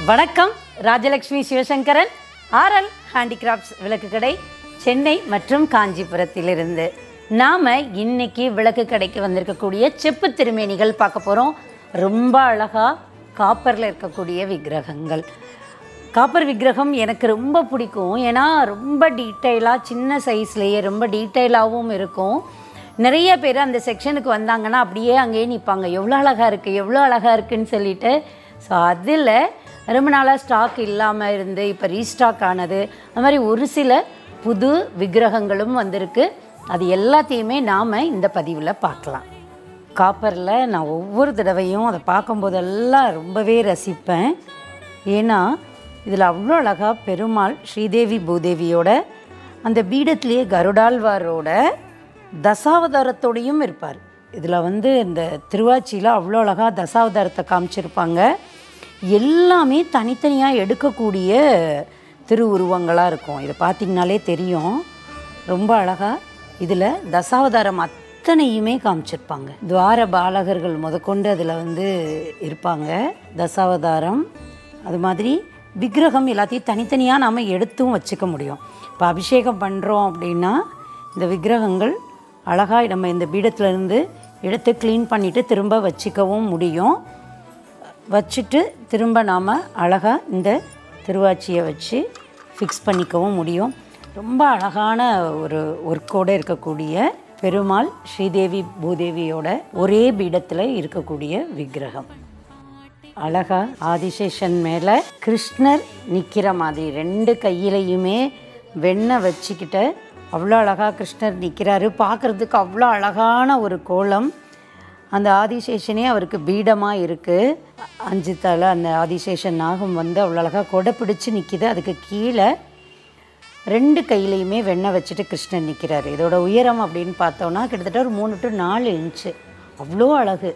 வணக்கம் Rajalakshmi Sivasankaran RL handicrafts விளக்கு கடை சென்னை மற்றும் காஞ்சிபுரத்திலிருந்து நாம இன்னைக்கு விளக்கு கடைக்கு வந்திருக்கக்கூடிய செப்பு திருமேனிகள் பார்க்க போகிறோம் ரொம்ப அழகா காப்பரில் இருக்கக்கூடிய விக்கிரகங்கள் காப்பர் விக்கிரகம் எனக்கு ரொம்ப பிடிக்கும் ஏன்னா ரொம்ப டீட்டெயிலாக சின்ன சைஸ்லேயே ரொம்ப டீட்டெயிலாகவும் இருக்கும் நிறைய பேர் அந்த செக்ஷனுக்கு வந்தாங்கன்னா அப்படியே அங்கேயே நிற்பாங்க எவ்வளோ அழகாக இருக்குது எவ்வளோ அழகாக இருக்குன்னு சொல்லிட்டு ஸோ அதில் ரொம்ப நாளாக ஸ்டாக் இல்லாமல் இருந்து இப்போ ரீஸ்டாக் ஆனது அந்த மாதிரி ஒரு சில புது விக்கிரகங்களும் வந்திருக்கு அது எல்லாத்தையுமே நாம் இந்த பதிவில் பார்க்கலாம் காப்பரில் நான் ஒவ்வொரு தடவையும் அதை பார்க்கும்போதெல்லாம் ரொம்பவே ரசிப்பேன் ஏன்னா இதில் அவ்வளோ அழகாக பெருமாள் ஸ்ரீதேவி பூதேவியோட அந்த பீடத்திலேயே கருடாழ்வாரோட தசாவதாரத்தோடையும் இருப்பார் இதில் வந்து இந்த திருவாச்சியில் அவ்வளோ அழகாக தசாவதாரத்தை காமிச்சிருப்பாங்க எல்லாமே தனித்தனியாக எடுக்கக்கூடிய திருவுருவங்களாக இருக்கும் இதை பார்த்திங்கனாலே தெரியும் ரொம்ப அழகாக இதில் தசாவதாரம் அத்தனையுமே காமிச்சிருப்பாங்க துவார பாலகர்கள் முதற்கொண்டு அதில் வந்து இருப்பாங்க தசாவதாரம் அது மாதிரி விக்கிரகம் எல்லாத்தையும் தனித்தனியாக நாம் எடுத்தும் வச்சுக்க முடியும் இப்போ அபிஷேகம் பண்ணுறோம் அப்படின்னா இந்த விக்கிரகங்கள் அழகாக நம்ம இந்த பீடத்துலேருந்து எடுத்து க்ளீன் பண்ணிவிட்டு திரும்ப வச்சுக்கவும் முடியும் வச்சுட்டு திரும்ப நாம் அழகாக இந்த திருவாச்சியை வச்சு ஃபிக்ஸ் பண்ணிக்கவும் முடியும் ரொம்ப அழகான ஒரு ஒர்க்கோடு இருக்கக்கூடிய பெருமாள் ஸ்ரீதேவி பூதேவியோட ஒரே பீடத்தில் இருக்கக்கூடிய விக்கிரகம் அழகா ஆதிசேஷன் மேலே கிருஷ்ணர் நிற்கிற மாதிரி ரெண்டு கையிலையுமே வெண்ணெய் வச்சுக்கிட்ட அவ்வளோ அழகாக கிருஷ்ணர் நிற்கிறாரு பார்க்குறதுக்கு அவ்வளோ அழகான ஒரு கோலம் அந்த ஆதிசேஷனே அவருக்கு பீடமாக இருக்குது அஞ்சு தலை அந்த ஆதிசேஷன் நாகம் வந்து அவ்வளோ அழகாக கொடை பிடிச்சி நிற்கிது அதுக்கு கீழே ரெண்டு கையிலையுமே வெண்ணெய் வச்சுட்டு கிருஷ்ணன் நிற்கிறாரு இதோட உயரம் அப்படின்னு பார்த்தோன்னா கிட்டத்தட்ட ஒரு மூணு டு நாலு இன்ச்சு அவ்வளோ அழகு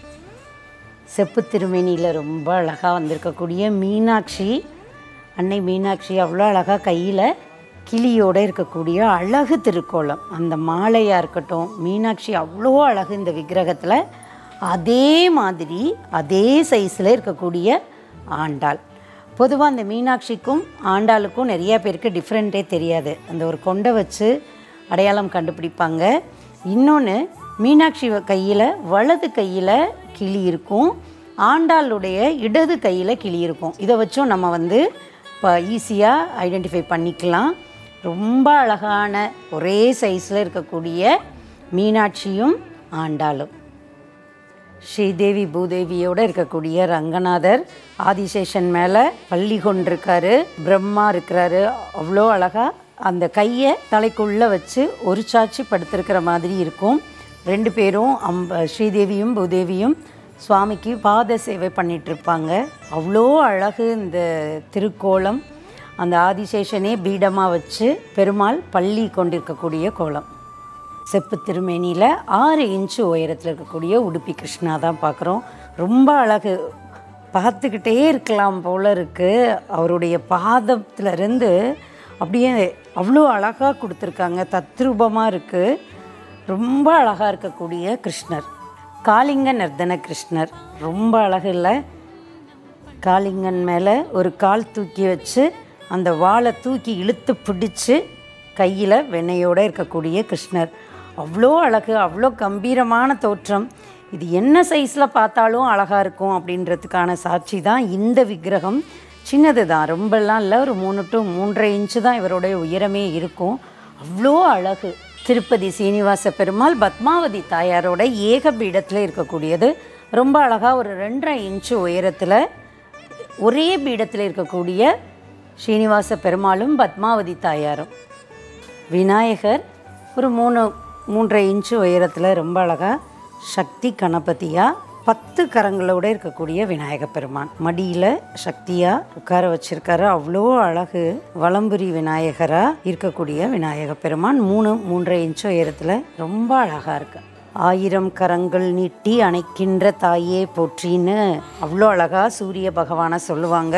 செப்பு திருமேனியில் ரொம்ப அழகாக வந்திருக்கக்கூடிய மீனாட்சி அன்னை மீனாட்சி அவ்வளோ அழகாக கையில் கிளியோடு இருக்கக்கூடிய அழகு திருக்கோலம் அந்த மாலையாக இருக்கட்டும் மீனாட்சி அவ்வளோ அழகு இந்த விக்கிரகத்தில் அதே மாதிரி அதே சைஸில் இருக்கக்கூடிய ஆண்டாள் பொதுவாக அந்த மீனாட்சிக்கும் ஆண்டாளுக்கும் நிறைய பேருக்கு டிஃப்ரெண்ட்டே தெரியாது அந்த ஒரு கொண்டை வச்சு அடையாளம் கண்டுபிடிப்பாங்க இன்னொன்று மீனாட்சி கையில் வலது கையில் கிளி இருக்கும் ஆண்டாளுடைய இடது கையில் கிளி இருக்கும் இதை வச்சும் நம்ம வந்து இப்போ ஈஸியாக ஐடென்டிஃபை பண்ணிக்கலாம் ரொம்ப அழகான ஒரே சைஸில் இருக்கக்கூடிய மீனாட்சியும் ஆண்டாளும் ஸ்ரீதேவி பூதேவியோடு இருக்கக்கூடிய ரங்கநாதர் ஆதிசேஷன் மேலே பள்ளி கொண்டிருக்காரு பிரம்மா இருக்கிறாரு அவ்வளோ அழகாக அந்த கையை தலைக்குள்ளே வச்சு ஒரு சாட்சி படுத்திருக்கிற மாதிரி இருக்கும் ரெண்டு பேரும் அம்ப ஸ்ரீதேவியும் பூதேவியும் சுவாமிக்கு பாத சேவை பண்ணிட்டு இருப்பாங்க அவ்வளோ அழகு இந்த திருக்கோலம் அந்த ஆதிசேஷனே பீடமாக வச்சு பெருமாள் பள்ளி கொண்டிருக்கக்கூடிய கோலம் செப்பு திருமேனியில் ஆறு இன்ச்சு உயரத்தில் இருக்கக்கூடிய உடுப்பி கிருஷ்ணா தான் பார்க்குறோம் ரொம்ப அழகு பார்த்துக்கிட்டே இருக்கலாம் போல இருக்குது அவருடைய பாதத்திலிருந்து அப்படியே அவ்வளோ அழகாக கொடுத்துருக்காங்க தத்ரூபமாக இருக்குது ரொம்ப அழகாக இருக்கக்கூடிய கிருஷ்ணர் காளிங்க நர்தன கிருஷ்ணர் ரொம்ப அழகு இல்லை காளிங்கன் மேலே ஒரு கால் தூக்கி வச்சு அந்த வாளை தூக்கி இழுத்து பிடிச்சு கையில் வெண்ணையோடு இருக்கக்கூடிய கிருஷ்ணர் அவ்வளோ அழகு அவ்வளோ கம்பீரமான தோற்றம் இது என்ன சைஸில் பார்த்தாலும் அழகாக இருக்கும் அப்படின்றதுக்கான சாட்சி தான் இந்த விக்கிரகம் சின்னது தான் ரொம்பலாம் இல்லை ஒரு மூணு டு மூன்றரை இன்ச்சு தான் இவருடைய உயரமே இருக்கும் அவ்வளோ அழகு திருப்பதி சீனிவாச பெருமாள் பத்மாவதி தாயாரோட ஏக பீடத்தில் இருக்கக்கூடியது ரொம்ப அழகாக ஒரு ரெண்டரை இன்ச்சு உயரத்தில் ஒரே பீடத்தில் இருக்கக்கூடிய ஸ்ரீனிவாச பெருமாளும் பத்மாவதி தாயாரும் விநாயகர் ஒரு மூணு மூன்றரை இன்ச்சு உயரத்தில் ரொம்ப அழகாக சக்தி கணபதியாக பத்து கரங்களோடு இருக்கக்கூடிய விநாயக பெருமான் மடியில் சக்தியாக உட்கார வச்சிருக்காரு அவ்வளோ அழகு வலம்புரி விநாயகராக இருக்கக்கூடிய விநாயக பெருமான் மூணு மூன்றரை இன்ச்சு உயரத்தில் ரொம்ப அழகாக இருக்கு ஆயிரம் கரங்கள் நீட்டி அணைக்கின்ற தாயே போற்றின்னு அவ்வளோ அழகாக சூரிய பகவானை சொல்லுவாங்க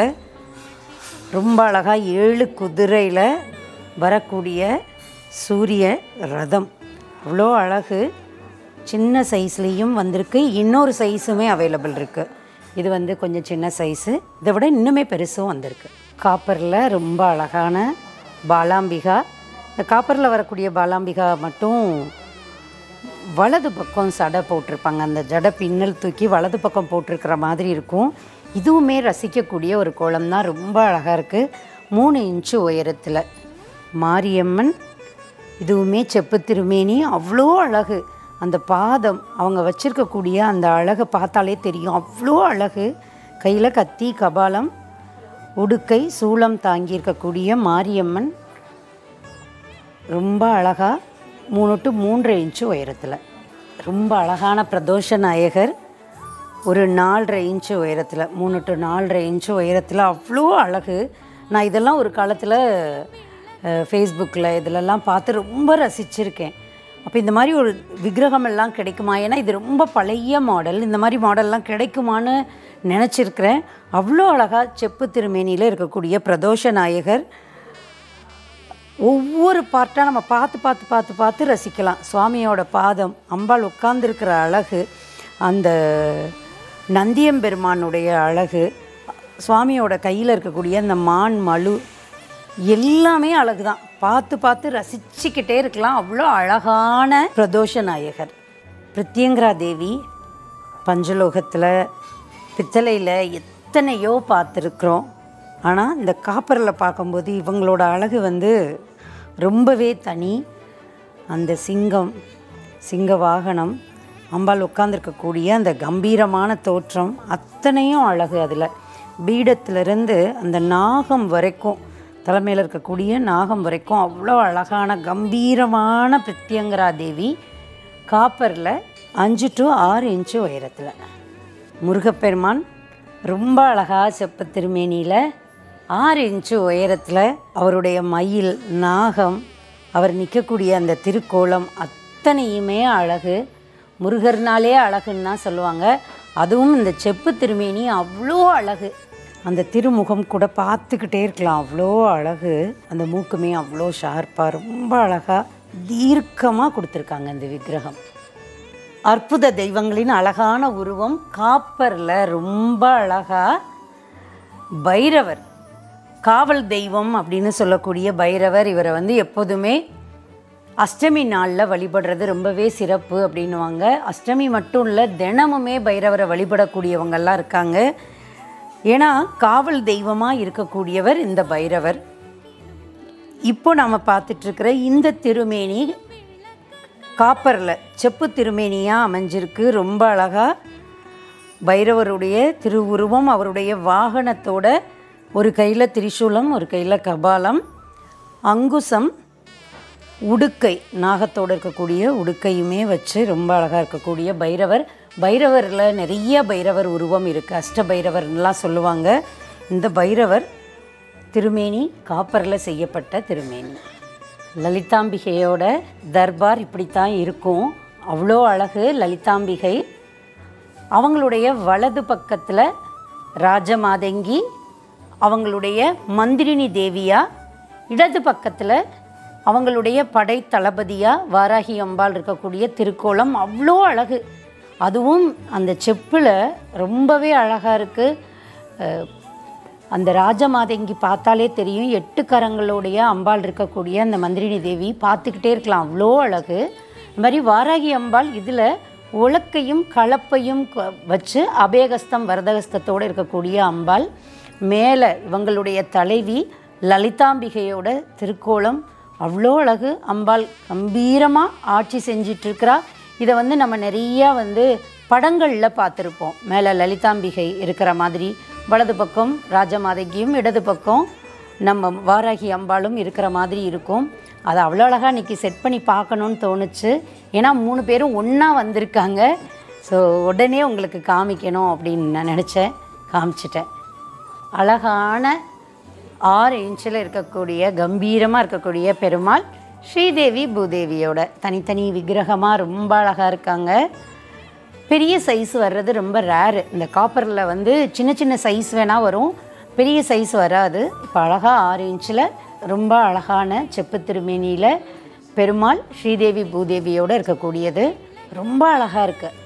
ரொம்ப அழகாக ஏழு குதிரையில் வரக்கூடிய சூரிய ரதம் அவ்வளோ அழகு சின்ன சைஸ்லேயும் வந்திருக்கு இன்னொரு சைஸுமே அவைலபிள் இருக்குது இது வந்து கொஞ்சம் சின்ன சைஸு இதை விட இன்னுமே பெருசும் வந்திருக்கு காப்பரில் ரொம்ப அழகான பாலாம்பிகா இந்த காப்பரில் வரக்கூடிய பாலாம்பிகா மட்டும் வலது பக்கம் சடை போட்டிருப்பாங்க அந்த ஜடை பின்னல் தூக்கி வலது பக்கம் போட்டிருக்கிற மாதிரி இருக்கும் இதுவுமே ரசிக்கக்கூடிய ஒரு கோலம் தான் ரொம்ப அழகாக இருக்குது மூணு இன்ச்சு உயரத்தில் மாரியம்மன் இதுவுமே செப்பு திருமேனி அவ்வளோ அழகு அந்த பாதம் அவங்க வச்சிருக்கக்கூடிய அந்த அழகை பார்த்தாலே தெரியும் அவ்வளோ அழகு கையில் கத்தி கபாலம் உடுக்கை சூளம் தாங்கியிருக்கக்கூடிய மாரியம்மன் ரொம்ப அழகாக மூணு டு மூன்றரை இன்ச்சு உயரத்தில் ரொம்ப அழகான பிரதோஷ நாயகர் ஒரு நாலரை இன்ச்சு உயரத்தில் மூணு டு நாலரை இன்ச்சு உயரத்தில் அவ்வளோ அழகு நான் இதெல்லாம் ஒரு காலத்தில் ஃபேஸ்புக்கில் இதிலெல்லாம் பார்த்து ரொம்ப ரசிச்சிருக்கேன் அப்போ இந்த மாதிரி ஒரு விக்கிரகம் எல்லாம் கிடைக்குமா ஏன்னா இது ரொம்ப பழைய மாடல் இந்த மாதிரி மாடல்லாம் கிடைக்குமான்னு நினச்சிருக்கிறேன் அவ்வளோ அழகாக செப்பு திருமேனியில் இருக்கக்கூடிய பிரதோஷ நாயகர் ஒவ்வொரு பார்ட்டாக நம்ம பார்த்து பார்த்து பார்த்து பார்த்து ரசிக்கலாம் சுவாமியோட பாதம் அம்பாள் உட்கார்ந்துருக்கிற அழகு அந்த நந்தியம்பெருமானுடைய அழகு சுவாமியோட கையில் இருக்கக்கூடிய அந்த மான் மழு எல்லாமே அழகு தான் பார்த்து பார்த்து ரசிச்சுக்கிட்டே இருக்கலாம் அவ்வளோ அழகான பிரதோஷ நாயகர் பிரித்யங்கரா தேவி பஞ்சலோகத்தில் பித்தளையில் எத்தனையோ பார்த்துருக்குறோம் ஆனால் இந்த காப்பரில் பார்க்கும்போது இவங்களோட அழகு வந்து ரொம்பவே தனி அந்த சிங்கம் சிங்க வாகனம் அம்பாள் உட்காந்துருக்கக்கூடிய அந்த கம்பீரமான தோற்றம் அத்தனையும் அழகு அதில் பீடத்திலிருந்து அந்த நாகம் வரைக்கும் தலைமையில் இருக்கக்கூடிய நாகம் வரைக்கும் அவ்வளோ அழகான கம்பீரமான பிரித்யங்கரா தேவி காப்பரில் அஞ்சு டு ஆறு இன்ச்சு உயரத்தில் முருகப்பெருமான் ரொம்ப அழகாக செப்ப திருமேனியில் ஆறு இன்ச்சு உயரத்தில் அவருடைய மயில் நாகம் அவர் நிற்கக்கூடிய அந்த திருக்கோலம் அத்தனையுமே அழகு முருகர்னாலே அழகுன்னு தான் சொல்லுவாங்க அதுவும் இந்த செப்பு திருமேனி அவ்வளோ அழகு அந்த திருமுகம் கூட பார்த்துக்கிட்டே இருக்கலாம் அவ்வளோ அழகு அந்த மூக்குமே அவ்வளோ ஷார்ப்பாக ரொம்ப அழகாக தீர்க்கமாக கொடுத்துருக்காங்க இந்த விக்கிரகம் அற்புத தெய்வங்களின் அழகான உருவம் காப்பரில் ரொம்ப அழகா பைரவர் காவல் தெய்வம் அப்படின்னு சொல்லக்கூடிய பைரவர் இவரை வந்து எப்போதுமே அஷ்டமி நாளில் வழிபடுறது ரொம்பவே சிறப்பு அப்படின்னுவாங்க அஷ்டமி மட்டும் இல்லை தினமுமே பைரவரை வழிபடக்கூடியவங்கெல்லாம் இருக்காங்க ஏன்னா காவல் தெய்வமாக இருக்கக்கூடியவர் இந்த பைரவர் இப்போ நாம் பார்த்துட்ருக்கிற இந்த திருமேனி காப்பரில் செப்பு திருமேனியாக அமைஞ்சிருக்கு ரொம்ப அழகாக பைரவருடைய திருவுருவம் அவருடைய வாகனத்தோட ஒரு கையில் திரிசூலம் ஒரு கையில் கபாலம் அங்குசம் உடுக்கை நாகத்தோடு இருக்கக்கூடிய உடுக்கையுமே வச்சு ரொம்ப அழகாக இருக்கக்கூடிய பைரவர் பைரவரில் நிறைய பைரவர் உருவம் இருக்குது அஷ்ட பைரவர்லாம் சொல்லுவாங்க இந்த பைரவர் திருமேனி காப்பரில் செய்யப்பட்ட திருமேனி லலிதாம்பிகையோட தர்பார் இப்படித்தான் இருக்கும் அவ்வளோ அழகு லலிதாம்பிகை அவங்களுடைய வலது பக்கத்தில் ராஜமாதங்கி அவங்களுடைய மந்திரினி தேவியா இடது பக்கத்தில் அவங்களுடைய படை தளபதியாக வாராகி அம்பாள் இருக்கக்கூடிய திருக்கோலம் அவ்வளோ அழகு அதுவும் அந்த செப்பில் ரொம்பவே அழகாக இருக்குது அந்த ராஜமாதங்கி பார்த்தாலே தெரியும் எட்டு கரங்களுடைய அம்பாள் இருக்கக்கூடிய அந்த மந்திரினி தேவி பார்த்துக்கிட்டே இருக்கலாம் அவ்வளோ அழகு இந்த மாதிரி வாராகி அம்பாள் இதில் உலக்கையும் கலப்பையும் க- வச்சு அபேகஸ்தம் வரதகஸ்தத்தோடு இருக்கக்கூடிய அம்பாள் மேலே இவங்களுடைய தலைவி லலிதாம்பிகையோட திருக்கோலம் அவ்வளோ அழகு அம்பாள் கம்பீரமாக ஆட்சி செஞ்சிட்ருக்கிறா இதை வந்து நம்ம நிறையா வந்து படங்களில் பார்த்துருப்போம் மேலே லலிதாம்பிகை இருக்கிற மாதிரி வலது பக்கம் ராஜமாதகியும் இடது பக்கம் நம்ம வாராகி அம்பாளும் இருக்கிற மாதிரி இருக்கும் அதை அவ்வளோ அழகாக இன்றைக்கி செட் பண்ணி பார்க்கணுன்னு தோணுச்சு ஏன்னா மூணு பேரும் ஒன்றா வந்திருக்காங்க ஸோ உடனே உங்களுக்கு காமிக்கணும் அப்படின்னு நான் நினச்சேன் காமிச்சிட்டேன் அழகான ஆறு இன்ச்சில் இருக்கக்கூடிய கம்பீரமாக இருக்கக்கூடிய பெருமாள் ஸ்ரீதேவி பூதேவியோட தனித்தனி விக்கிரகமாக ரொம்ப அழகாக இருக்காங்க பெரிய சைஸ் வர்றது ரொம்ப ரேரு இந்த காப்பரில் வந்து சின்ன சின்ன சைஸ் வேணால் வரும் பெரிய சைஸ் வராது இப்போ அழகாக ஆறு இன்ச்சில் ரொம்ப அழகான செப்பு திருமேனியில் பெருமாள் ஸ்ரீதேவி பூதேவியோடு இருக்கக்கூடியது ரொம்ப அழகாக இருக்குது